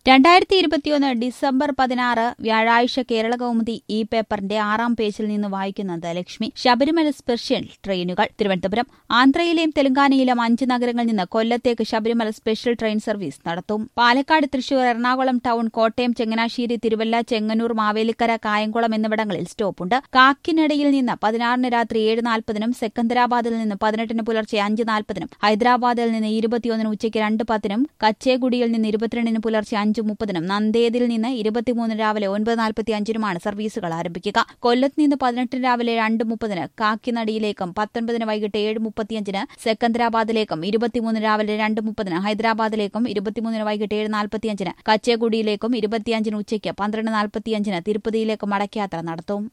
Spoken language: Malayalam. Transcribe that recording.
രണ്ടായിരത്തി ഇരുപത്തിയൊന്ന് ഡിസംബർ പതിനാറ് വ്യാഴാഴ്ച കേരള കൗമുദി ഈ പേപ്പറിന്റെ ആറാം പേജിൽ നിന്ന് വായിക്കുന്നത് ലക്ഷ്മി ശബരിമല സ്പെഷ്യൽ ട്രെയിനുകൾ തിരുവനന്തപുരം ആന്ധ്രയിലെയും തെലങ്കാനയിലെയും അഞ്ച് നഗരങ്ങളിൽ നിന്ന് കൊല്ലത്തേക്ക് ശബരിമല സ്പെഷ്യൽ ട്രെയിൻ സർവീസ് നടത്തും പാലക്കാട് തൃശൂർ എറണാകുളം ടൗൺ കോട്ടയം ചങ്ങനാശ്ശേരി തിരുവല്ല ചെങ്ങന്നൂർ മാവേലിക്കര കായംകുളം എന്നിവിടങ്ങളിൽ സ്റ്റോപ്പുണ്ട് കാക്കിനടയിൽ നിന്ന് പതിനാറിന് രാത്രി ഏഴ് നാൽപ്പതിനും സെക്കന്ദരാബാദിൽ നിന്ന് പതിനെട്ടിന് പുലർച്ചെ അഞ്ച് നാൽപ്പതിനും ഹൈദരാബാദിൽ നിന്ന് ഇരുപത്തിയൊന്നിന് ഉച്ചയ്ക്ക് രണ്ട് പത്തിനും കച്ചേഗുഡിയിൽ നിന്ന് ഇരുപത്തിരണ്ടിന് പുലർച്ചെ അഞ്ച് മുപ്പതിനും നന്ദേദിൽ നിന്ന് ഇരുപത്തിമൂന്ന് രാവിലെ ഒൻപത് നാൽപ്പത്തി അഞ്ചിനുമാണ് സർവീസുകൾ ആരംഭിക്കുക കൊല്ലത്ത് നിന്ന് പതിനെട്ടിന് രാവിലെ രണ്ട് മുപ്പതിന് കാക്കിനടിയിലേക്കും പത്തൊൻപതിന് വൈകിട്ട് ഏഴ് മുപ്പത്തിയഞ്ചിന് സെക്കന്ദരാബാദിലേക്കും ഇരുപത്തിമൂന്ന് രാവിലെ രണ്ട് മുപ്പതിന് ഹൈദരാബാദിലേക്കും ഇരുപത്തിമൂന്നിന് വൈകിട്ട് ഏഴ് നാൽപ്പത്തിയഞ്ചിന് കച്ചേഗുഡിയിലേക്കും ഇരുപത്തിയഞ്ചിന് ഉച്ചയ്ക്ക് പന്ത്രണ്ട് നാൽപ്പത്തിയഞ്ചിന് തിരുപ്പതിയിലേക്കും മടക്കയാത്ര നടത്തും